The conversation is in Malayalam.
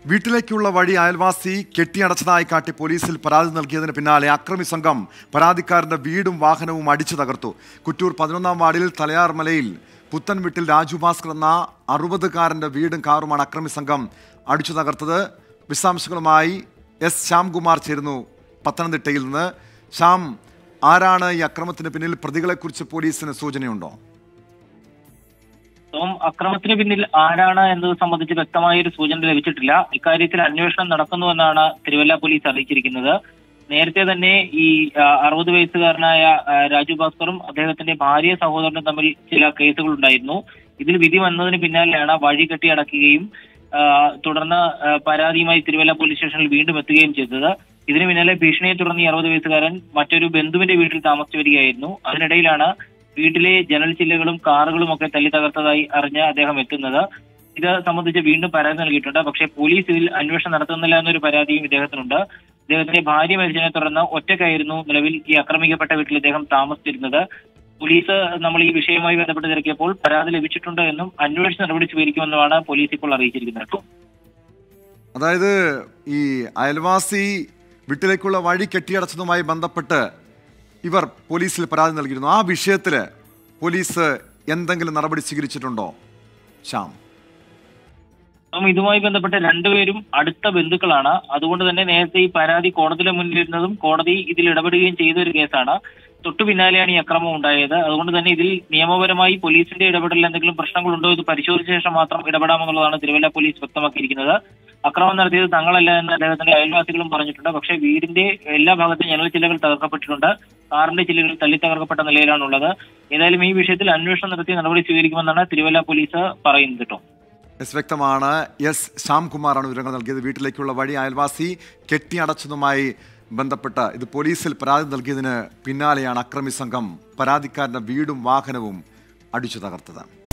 വീട്ടിലേക്കുള്ള വഴി അയൽവാസി കെട്ടിയടച്ചതായി കാട്ടി പോലീസിൽ പരാതി നൽകിയതിന് പിന്നാലെ അക്രമി സംഘം പരാതിക്കാരന്റെ വീടും വാഹനവും അടിച്ചു തകർത്തു കുറ്റൂർ പതിനൊന്നാം വാർഡിൽ തലയാർമലയിൽ പുത്തൻ വീട്ടിൽ രാജു ഭാസ്കർ എന്ന അറുപതുകാരന്റെ വീടും കാറുമാണ് അക്രമി സംഘം അടിച്ചു തകർത്തത് വിശദാംശങ്ങളുമായി എസ് ശ്യാംകുമാർ ചേരുന്നു പത്തനംതിട്ടയിൽ നിന്ന് ശ്യാം ആരാണ് ഈ അക്രമത്തിന് പിന്നിൽ പ്രതികളെക്കുറിച്ച് പോലീസിന് സൂചനയുണ്ടോ ടോം അക്രമത്തിന് പിന്നിൽ ആരാണ് എന്നത് സംബന്ധിച്ച് വ്യക്തമായ ഒരു സൂചന ലഭിച്ചിട്ടില്ല ഇക്കാര്യത്തിൽ അന്വേഷണം നടക്കുന്നുവെന്നാണ് തിരുവല്ല പോലീസ് അറിയിച്ചിരിക്കുന്നത് നേരത്തെ തന്നെ ഈ ആ, അറുപത് വയസ്സുകാരനായ ആ, രാജു ഭാസ്കറും അദ്ദേഹത്തിന്റെ ഭാര്യ സഹോദരനും തമ്മിൽ ചില കേസുകൾ ഉണ്ടായിരുന്നു ഇതിൽ വിധി വന്നതിന് പിന്നാലെയാണ് വഴി കെട്ടി അടക്കുകയും ആ, തുടർന്ന് ആ, പരാതിയുമായി തിരുവല്ല പോലീസ് സ്റ്റേഷനിൽ വീണ്ടും എത്തുകയും ചെയ്തത് ഇതിന് പിന്നാലെ ഭീഷണിയെ തുടർന്ന് ഈ അറുപത് വയസ്സുകാരൻ മറ്റൊരു ബന്ധുവിന്റെ വീട്ടിൽ താമസിച്ചു വരികയായിരുന്നു അതിനിടയിലാണ് വീട്ടിലെ ജനൽ ചില്ലകളും കാറുകളും ഒക്കെ തല്ലി തകർത്തതായി അറിഞ്ഞ് അദ്ദേഹം എത്തുന്നത് ഇത് സംബന്ധിച്ച് വീണ്ടും പരാതി നൽകിയിട്ടുണ്ട് പക്ഷേ പോലീസ് ഇതിൽ അന്വേഷണം നടത്തുന്നില്ല എന്നൊരു പരാതിയും ഇദ്ദേഹത്തിനുണ്ട് ഇദ്ദേഹത്തിന്റെ ഭാര്യ മരിച്ചതിനെ തുടർന്ന് ഒറ്റയ്ക്കായിരുന്നു നിലവിൽ ഈ ആക്രമിക്കപ്പെട്ട വീട്ടിൽ ഇദ്ദേഹം താമസിച്ചിരുന്നത് പോലീസ് നമ്മൾ ഈ വിഷയവുമായി ബന്ധപ്പെട്ട് തിരക്കിയപ്പോൾ പരാതി ലഭിച്ചിട്ടുണ്ട് എന്നും അന്വേഷണ നടപടി സ്വീകരിക്കുമെന്നുമാണ് പോലീസ് ഇപ്പോൾ അറിയിച്ചിരിക്കുന്നത് കേട്ടോ അതായത് ഈ അയൽവാസി വീട്ടിലേക്കുള്ള വഴി കെട്ടിയടച്ചതുമായി ബന്ധപ്പെട്ട് ഇവർ പോലീസിൽ പരാതി നൽകിയിരുന്നു ആ വിഷയത്തിൽ പോലീസ് എന്തെങ്കിലും നടപടി സ്വീകരിച്ചിട്ടുണ്ടോ ശ്യാം അപ്പം ഇതുമായി ബന്ധപ്പെട്ട് രണ്ടുപേരും അടുത്ത ബന്ധുക്കളാണ് അതുകൊണ്ട് തന്നെ നേരത്തെ ഈ പരാതി കോടതിയുടെ മുന്നിലിരുന്നതും കോടതി ഇതിൽ ഇടപെടുകയും ചെയ്ത ഒരു കേസാണ് തൊട്ടു പിന്നാലെയാണ് ഈ അക്രമം ഉണ്ടായത് അതുകൊണ്ട് തന്നെ ഇതിൽ നിയമപരമായി പോലീസിന്റെ ഇടപെടലിൽ എന്തെങ്കിലും പ്രശ്നങ്ങളുണ്ടോ ഇത് പരിശോധിച്ച ശേഷം മാത്രം ഇടപെടാമെന്നുള്ളതാണ് തിരുവല്ല പോലീസ് വ്യക്തമാക്കിയിരിക്കുന്നത് അക്രമം നടത്തിയത് തങ്ങളല്ല എന്ന് അദ്ദേഹത്തിന്റെ അയൽവാസികളും പറഞ്ഞിട്ടുണ്ട് പക്ഷേ വീടിന്റെ എല്ലാ ഭാഗത്തും ജനൽ ചില്ലകൾ തകർക്കപ്പെട്ടിട്ടുണ്ട് കാറിന്റെ ചില്ലുകൾ തല്ലി തകർക്കപ്പെട്ട നിലയിലാണുള്ളത് ഏതായാലും ഈ വിഷയത്തിൽ അന്വേഷണം നടത്തി നടപടി സ്വീകരിക്കുമെന്നാണ് തിരുവല്ല പോലീസ് പറയുന്നത് കേട്ടോ എസ് വ്യക്തമാണ് എസ് ശ്യാംകുമാറാണ് വിവരങ്ങൾ നൽകിയത് വീട്ടിലേക്കുള്ള വഴി അയൽവാസി കെട്ടിയടച്ചതുമായി ബന്ധപ്പെട്ട് ഇത് പോലീസിൽ പരാതി നൽകിയതിന് പിന്നാലെയാണ് അക്രമി സംഘം പരാതിക്കാരന്റെ വീടും വാഹനവും അടിച്ചു തകർത്തത്